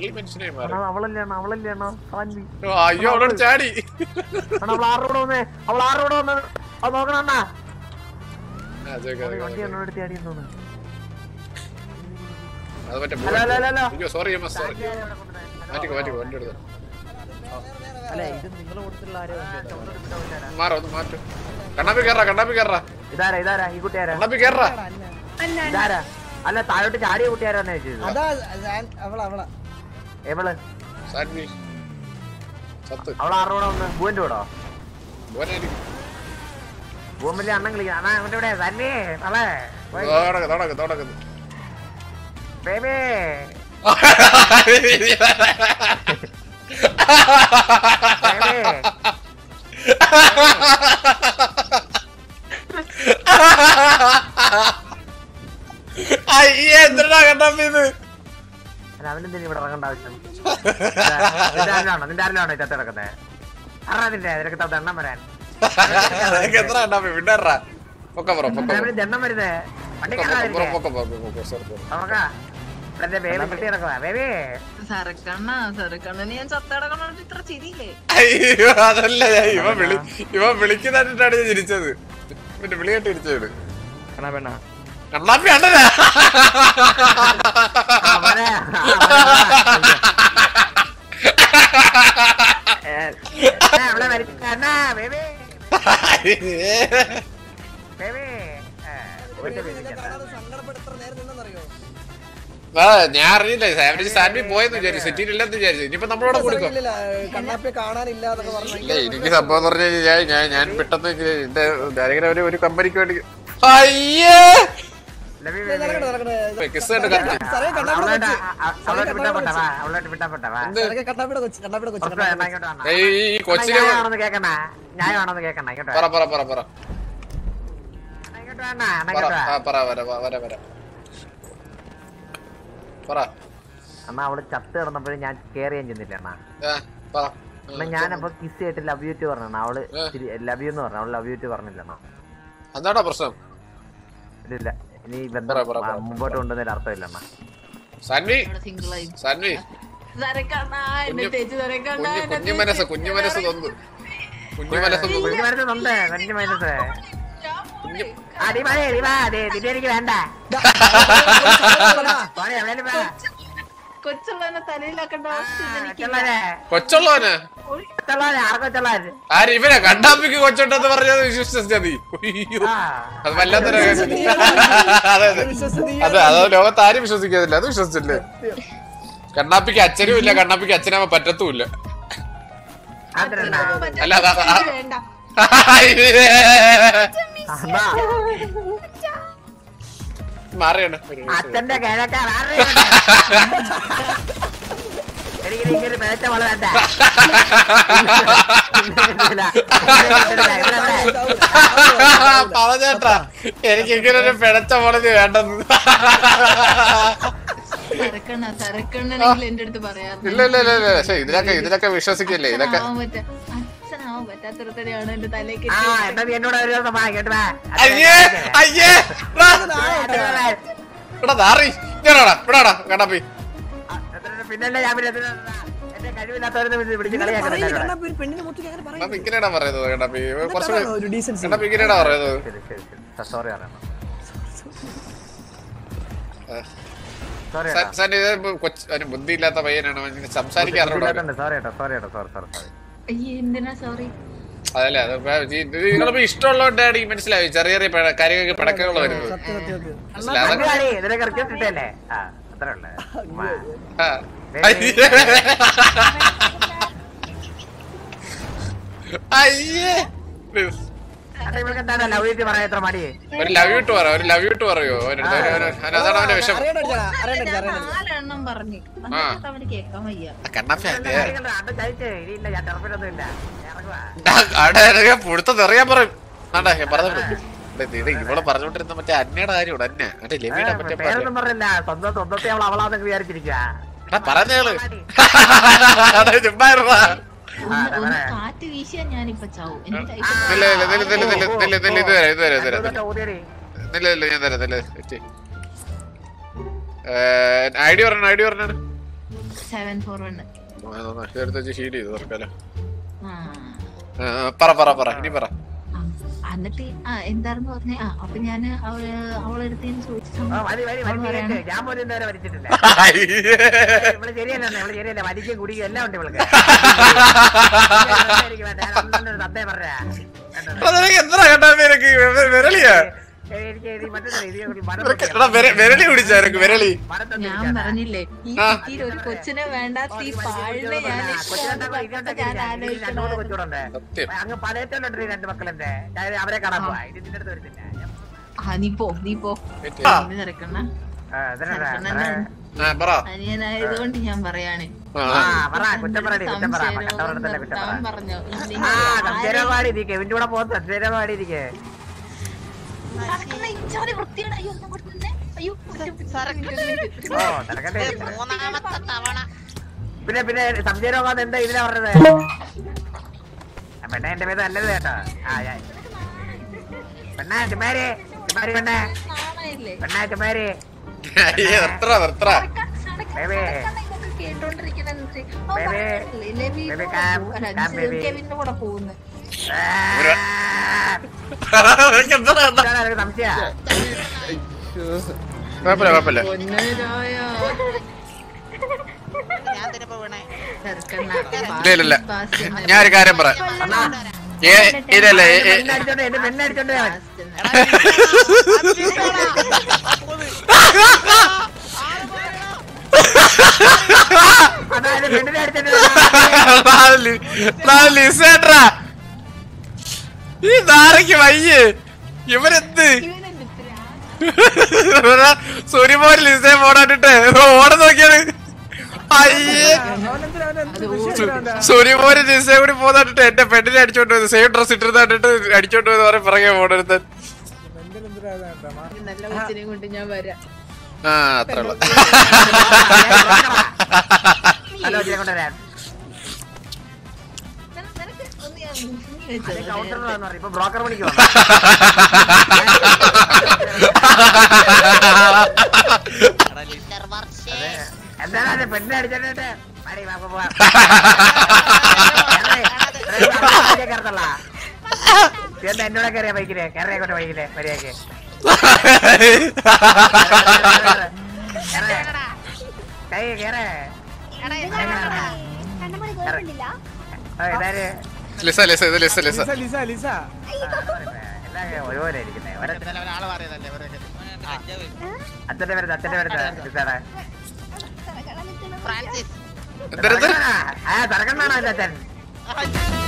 കള്ളി മനുഷ്യനെ മാറി അണ്ണാ അവളല്ലേ അണ്ണാ അവളല്ലേ അണ്ണാ സാൻവി ഓ, അയ്യോ അവളോട് ചാടി അണ്ണാ അവൾ ആരുടെ കൂടെ വന്നേ അവൾ ആരുടെ കൂടെ വന്ന് അത് നോക്കണം അണ്ണാ ആ, അതൊക്കെ, അവൾ അതൊക്കെ, വണ്ടി അതൊക്കെ. എന്നോട് എടുത്ത് ചാടി തോന്നുന്നു അത് മറ്റേ ഹലോ, ഹലോ, ഹലോ, ഹലോ. അയ്യോ സോറി എം എസ് സോറി മാറ്റിക്കോ മാറ്റിക്കോ വണ്ടി എടുത്തു അല്ല ഇത് നിങ്ങൾ കൊടുത്തുള്ള ആരോ മാറോ ഒന്ന് മാറ്റും കണ്ണാപ്പി കേറാ കണ്ണാപ്പി കേറാ ഇതാരാ ഇതാരാ ഈ കുട്ടിയാരാ കണ്ണാപ്പി കേറാ ഇതാരാ അല്ല താഴോട്ട് ചാടിയ കുട്ടിയാരാന്ന് ചോദിച്ചത് അതാ ഞാൻ അവള അവള എവള് സാൻവി സത്ത് അവൾ ആരുടെ കൂടെ വന്ന് ഭൂവിന്റെ കൂടോ പോരായിരിക്കും ഭൂവൻ വലിയ അണ്ണൻ കളിക്കാം അണ്ണാ അവന്റെ ഇവിടെ തന്നെ തളേ തുടക്ക് തുടക്ക് തുടക്ക് ബേബേ ബേബേ അയ്യേ എന്തിനാ കണ്ണാപ്പി ഇത് അല്ല അവനെന്തിനാ ഇവിടെ ഇറങ്ങേണ്ട ആവശ്യം നിന്റെ ആരിലാണോ നിന്റെ ആരിലാണോ ചത്ത കിടക്കുന്നത് അറാ നിന്റെ നിനക്ക് തത്ത എണ്ണം വരാൻ അതൊക്കെ എത്ര കണ്ണാപ്പി വിടറാ പൊക്ക പറ പൊക്ക പറ. അവന് എണ്ണം വരുന്നേ വണ്ടി പൊക്ക, പൊക്ക, കയറാതിരിക്കേ പൊക്ക, പൊക്ക, പൊക്ക, sorry, sorry. നോക്കാ എന്റെ ബേബി കിട്ടി കിടക്കുവാ ബേബി സരക്കണ്ണ സരക്കണ്ണന് ഞാൻ ചത്തടക്കണ്ണ ഇത്ര ചിരിയില്ലേ അയ്യോ അതല്ല ഞാൻ ഇവൻ വിളി ഇവൻ വിളിക്കുന്നതായിട്ടാണ് ഞാൻ ചിരിച്ചത് പിന്നെ വിളിയായിട്ട് ചിരിച്ചത് കണ്ണാ പെണ്ണ കണ്ണാപ്പി അണ്ണനാ അവനെ അവളെ വരച്ചാ ബേബി ബേബി സങ്കടപ്പെടുത്ത നേരം നിന്നറിയോ ആ ഞാൻ അറിയില്ല സാവറേജ് സാൻഡി പോയെന്ന് വിചാരിച്ചു സിറ്റിയിൽ ഇല്ലെന്ന് വിചാരിച്ചു ഇനിയിപ്പോ നമ്മളോട് കൊടുക്കും ഇല്ല കണ്ണാപ്പിയെ കാണാനില്ല എന്നൊക്കെ പറഞ്ഞു ഇല്ല എനിക്ക് സംഭവം എന്ന് പറഞ്ഞു കഴിഞ്ഞാൽ ഞാൻ ഞാൻ പെട്ടെന്ന് എന്റെ ഞാനിങ്ങനെ ഒരു ഒരു കമ്പനിക്ക് വേണ്ടി അയ്യേ നടക്കട്ടെ നടക്കട്ടെ കിസ് കണ്ട് കത്തി സാറേ കണ്ണാപ്പിയുടെ അവളോട്ട് കൊച്ച് അവളോട്ട് വിട്ടപ്പെട്ടവാ അവളോട്ട് വിട്ടപ്പെട്ടവാ സാറേ കണ്ണാപ്പിയുടെ കൊച്ച് കണ്ണാപ്പിയുടെ കൊച്ച് ഉറപ്പ് വേണ്ട, ഇങ്ങോട്ട് വന്നോ. ഏയ് ഈ ഈ കൊച്ചിനെ ന്യായമാണെന്ന് കേക്കണ്ട ന്യായമാണെന്ന് കേക്കണ്ട ഇങ്ങോട്ട് പറ വാ. പറ പറ പറ ഇങ്ങോട്ട് വേണ്ട അണ്ണാ പറ ഇങ്ങോട്ട് വാ. ആ, പറ വര വ- വര വര പറ അണ്ണാ അവള് ചത്ത് കിടന്നപ്പോഴും ഞാൻ കെയർ ചെയ്യാൻ ചെന്നില്ല അണ്ണാ ആ, പറ അണ്ണാ ഞാനപ്പോ കിസ് ചെയ്തിട്ട് ലവ് യു ടു പറഞ്ഞു അവള് ഏ. ലവ് യു എന്ന് പറഞ്ഞു അവള് ലവ് യു ടു പറഞ്ഞില്ല അണ്ണാ എന്താടാ പ്രശ്നം ഇല്ല ഇനി ഈ ബന്ധം പറ, പറ, പറ. മുമ്പോട്ട് കൊണ്ടുവന്നതിൽ അർത്ഥമില്ല അണ്ണാ സാൻവി സിംഗിൾ ആയി സാൻവി സരക്കണ്ണ എന്റെ ചേച്ചി സരക്കണ്ണ കുഞ്ഞു എന്റെ കുഞ്ഞു മനസ്സ് കുഞ്ഞു മനസ്സ് തൊന്നു കുഞ്ഞു മനസ്സ് തൊന്നു കുഞ്ഞു മനസ്സുണ്ട് കുഞ്ഞു മനസ്സ് കുഞ്ഞു അടി മതി അടി വാ അതെ നിന്നെ എനിക്ക് വേണ്ട പോരെ, എവിടെയും വാ. കൊച്ചുള്ളവനെ തലയിലാക്കേണ്ട ആവശ്യമില്ല എനിക്ക് കൊച്ചുള്ളവരെ, കൊച്ചുള്ളവന് കൊച്ചുള്ളവരെ, ആർക്ക് കൊച്ചുള്ളവര്? ആര് ഇവനെ കണ്ടാപ്പിക്ക് കൊച്ചുണ്ടെന്ന് പറഞ്ഞത് വിശ്വസിച്ചാ നീ അയ്യോ ആ. അത് വല്ലാത്തൊരു കേസ്. അതെ അതെ അതെ അത് ലോകത്ത് ആരും വിശ്വസിക്കുന്നില്ല അത് വിശ്വസിച്ചില്ലേ കണ്ണാപ്പിക്ക് അച്ഛനും ഇല്ല കണ്ണാപ്പിക്ക് അച്ഛനാമ പറ്റത്തുമില്ല അതെന്നാ? അല്ല അതാ എനിക്ക് വേണ്ട അണ്ണാ, മാറിയാണ് അച്ഛന്റെ കിഴക്കാൻ എനിക്ക് ഇങ്ങനെ പിഴച്ച വള വേണ്ട പറഞ്ഞേട്ടാ എനിക്ക് ഇങ്ങനെ ഒരു പിഴച്ച മോളത് വേണ്ടെന്ന് സരക്കണ്ണ സരക്കണ്ണനെങ്കിൽ എന്റെ അടുത്ത് പറയാറുണ്ട് ഇല്ല ഇല്ല ഇല്ല ഇല്ല പക്ഷെ ഇതിലൊക്കെ ഇതിലൊക്കെ വിശ്വസിക്കില്ലേ ഇതൊക്കെ അച്ഛനാവാൻ പറ്റാ അച്ഛനാവാൻ പറ്റാത്തൊരുത്തരെയാണ് എന്റെ തലയിൽ ആ കെട്ടി എന്നാ നീ എന്നോട് ഒരു ദിവസം വാ ഇങ്ങോട്ട് വാ അയ്യേ അയ്യേ എടാ, എടാ നാറി ഞാനാടാ ഇവിടാടാ കണ്ണാപ്പി പിന്നല്ലേ ഞാൻ പിന്നെ എന്തിനാ എന്റെ കഴിവില്ലാത്തവരെ പിടിച്ച് കളിയാക്കുന്നുണ്ട് എന്നോട്. കണ്ണാപ്പി ഒരു പെണ്ണിനെ മുത്തി അങ്ങനെ പറയും കണ്ണാപ്പി ഇങ്ങനെയാടാ പറയുന്നത് കണ്ണാപ്പി കുറച്ച് ഒരു ഡീസൻസി കണ്ണാപ്പി ഇങ്ങനെയാടാ പറയുന്നത് ശരി ശരി ശരി സോറി പറയണം സോറി സ- സണ്ണി ഇത് കൊച്ച് അവന് ബുദ്ധിയില്ലാത്ത പയ്യനാണ് അവൻ ഇങ്ങനെ സംസാരിക്കാൻ അറിഞ്ഞൂടാ സോറി കേട്ടോ സോറി കേട്ടോ സോറി സോറി സോറി അയ്യേ എന്തിനാ സോറി അതല്ലേ അത് നിങ്ങളിപ്പോ ഇഷ്ടമുള്ളതുകൊണ്ടാണ് ഈ മനസ്സിലായി ചെറിയ ചെറിയ പിഴ- കാര്യങ്ങൾക്ക് പിടക്കങ്ങൾ വരുന്നത് സത്യം സത്യം സത്യം മനസ്സിലായി അതൊക്കെ കളി ഇതിനൊക്കെ റിക്വസ്റ്റ് ഇട്ടല്ലേ ആ അത്രേ ഉള്ളു ഉമ്മാ. ആ. അയ്യേ. അയ്യേ അതെ, ഇവൾക്ക് എന്താണ് ലവ് ചെയ്ത് പറയാൻ എത്ര മടി ഒരു ലവ് യു ടു പറ ഒരു ലവ് യു ടു പറയോ അവനടുത്ത് ഒരു- ഒരു- അവന് അതാണ് അവന്റെ വിഷമം അറിയണ്ടടിച്ചാ അറിയണ്ടടിച്ചാ ഞാൻ അറിയണ്ടടിച്ചാ നാലെണ്ണം പറഞ്ഞു എന്നിട്ട് അവന് കേൾക്കാൻ വയ്യ ആ കണ്ണാപ്പി അല്ലേ അണ്ട് കഴിച്ചേ ഇനിയില്ല ഞാൻ ടെറപ്പിലൊന്നും ഇല്ല ഇറങ്ങുവാ അവിടെ പുഴുത്ത തെറിയാൻ പറയും ആണ്ടാ ഞാൻ പറഞ്ഞു ഇത് ഇവള് പറഞ്ഞോണ്ടിരുന്ന മറ്റേ അന്നയുടെ കാര്യമാണ് അന്ന മറ്റേ ലവിയുടെ മറ്റേ പറ- പേരൊന്നും പറഞ്ഞില്ല സ്വന്തം സ്വന്തത്തെ അവൾ അവളാന്നൊക്കെ വിചാരിച്ചിരിക്കുക എടാ പറഞ്ഞേള് ചുമ്മാ ഇരുടാ. ഒന്ന് ഒന്ന് കാറ്റ് വീശിയാ ഞാനിപ്പൊ ചാവും എനിക്ക് type നില്ല നില്ല നില്ല നില്ല നില്ല നില്ല നില്ല ഇത് തരാം ഇത് തരാം ഇത് തരാം ഊതിയടി നില്ല നില്ല ഞാൻ തരാം നില്ല ഐ ഡി പറഞ്ഞ ഐ ഡി പറഞ്ഞാണ് സെവൻ ഫോർ വൺ എടുത്ത് വെച്ച് ഹീൽ ചെയ്തു തൽക്കാലം ആ ആ, ആ, പറ പറ പറ ഇനി പറ ആ, എന്നിട്ട് ആ എന്താണെന്ന് പറഞ്ഞേ ആ അപ്പൊ ഞാൻ അവള് അവളെടുത്ത് ഞാൻ ചോദിച്ച ഓ, സമയത്ത് മതി, മതി, അവള് വലിച്ച് പറയാണ്, കേക്ക്. ഞാൻ പോലും ഇന്നുവരെ വലിച്ചിട്ടില്ല അയ്യേ. ഇവള് ശരിയല്ല ഇവള് ശരിയല്ല വലിക്കും കുടിക്കും എല്ലാം ഉണ്ട് ഇവൾക്ക് എനിക്ക് വേണ്ട. ഞാൻ അന്നൊരു സത്യം പറയാ എടാ, നിനക്ക് എന്താ കേട്ടാ നിനക്ക് വെ- വിരളിയാ എനിക്ക് ഇത് മറ്റേ ഇത് മരം നിനക്ക് എടാ വിര- വിരളി പിടിച്ചാ നിനക്ക് വിരളി മരത്തൊന്നും ഞാൻ ഇരിക്കാതെ. പറഞ്ഞില്ലേ ഈ ആ. സിറ്റിയിൽ ഒരു കൊച്ചിനെ വേണ്ടാത്ത ഈ പാഴിനെ ഞാൻ കൊച്ചിനെ ഇഷ്ടമാണ് ഇങ്ങോട്ട് പറഞ്ഞിട്ട് ഞാൻ രണ്ടു മൂന്ന് ആലോചിക്കണമായിരുന്നു കൊച്ചുകൂടെ സത്യം അങ്ങ് പലയറ്റുണ്ട് ഈ രണ്ട് മക്കളുണ്ട് ഞാൻ അവരെ കാണാൻ പോവാ ഇത് നിന്റെ അടുത്ത് വരുന്നില്ല ഞാൻ- ആ നീ പോ നീ പോ ആ, നീ തിരക്കണ ആ, ഇതിനെന്താ? ആ, പറ അനിയനായതുകൊണ്ട് ഞാൻ പറയാണ് ആ, ആ, ആ. പറ കുറ്റം പറയടി കുറ്റം പറ സംശയം കണ്ടവരുടെ കുറ്റം പറ നിർത്താൻ പറഞ്ഞോ ആ സംശയമാടി നീ കെവിന്റെ കൂടെ പോകുന്ന സംശയമാടി ഇരിക്കെ നടക്കുന്ന ഇച്ചാതി വൃത്തിയുടെ അയ്യോ ഒന്നും കൂടെ നിന്നെ. അയ്യോ ഒരു മിനിറ്റ്. ഓ തിരക്കട്ടെ മൂന്നാമത്തെ തവണ പിന്നെ പിന്നെ സംശയരോഗം എന്താ ഇതിനാ പറഞ്ഞത് ആ, പെണ്ണെ എന്റെ പേര് നല്ലത് കേട്ടോ ആ ഞാൻ പെണ്ണെ ചുമാരി ചുമാരി പെണ്ണെ നാണമില്ലേ? പെണ്ണെ ചുമാരി അയ്യേ, നിർത്തറ നിർത്തറ നടക്കാൻ- നടക്കാൻ- ബേബി. നടക്കാൻ ഇതൊക്കെ കേട്ടോണ്ടിരിക്കുന്നത് എന്ത്? അവൻ ബേബി. പറഞ്ഞില്ലേ, ലെവിയുടെ ബേബി, കൂടെ കാം, പോകും. അല്ല, കാം, ബേബി. കെവിന്റെ കൂടെ പോകുന്നു ഒരു- നിനക്ക് എന്താ വേണ്ട? സംശയ കുഴപ്പമില്ല കുഴപ്പമില്ല പൊന്നരായ ഞാൻ തരുമ്പോ വീണേ ഇല്ല, ഇല്ല, ഇല്ല. ഞാൻ ഒരു കാര്യം പറയാം ഏ ഇല്ലല്ല ഏ, ഏ, പെണ്ണടിച്ചോണ്ട് എന്റെ പെണ്ണടിച്ചോണ്ട് ഞാൻ അതായത് പെണ്ണിനെ അടിച്ചോണ്ട് നാല് നാല് ലിസേട്രാ ഈ നാരയ്ക്ക് വയ്യേ ഇവരെന്ത് സൂര്യമോൻ ലിസേ പോടാട്ടിട്ട് ഓടെ നോക്കിയാണ് അയ്യേ അവനെന്തിനാ അവനെന്ത് വിഷയം സൂര്യമോന് ലിസേ കൂടി പോന്നിട്ട് എന്റെ പെണ്ണിനെ അടിച്ചോണ്ട് പോയത് സെയിം ഡ്രസ് ഇട്ടിരുന്നിട്ട് അടിച്ചോണ്ട് പോയത് പറയാൻ പിറകെ പോണെടുത്ത് എന്തിനെന്തിനാ കേട്ടോ നല്ല കൊച്ചിനെ കൊണ്ട് ഞാൻ വരാം ആ അത്ര ഉള്ളു ഹലോ കൊണ്ടുവരാൻ നിന- നിനക്ക് ഒന്ന് ഞാൻ മുങ്ങി വെച്ചത് കൗണ്ടറാന്ന് പറയും ഇപ്പൊ ബ്രോക്കർ പണിക്ക് വന്നു വർഷേ എന്താണ് അത് പെണ്ണിനെ അടിച്ചോണ്ട് മതി നമുക്ക് പോവാം കയറത്തല്ല ചേട്ടൻ എന്നോട് കയറിയ ബൈക്കില് കയറിയ കൊണ്ട് ബൈക്കില് മര്യാദക്ക് കൈ കേറേ ഇതാര് ലിസ ലിസ ഇത് Lisa Lisa Lisa Lisa Lisa എല്ലാം ഒരുപോലെ ഇരിക്കുന്നേ അച്ഛന്റെ വരുന്നത് അച്ഛന്റെ വരുന്നത് സാറേ ഫ്രാൻസിസ് എന്തെടുത്ത് ആ തറക്കണ്ടാണോ എന്റെ അച്ഛൻ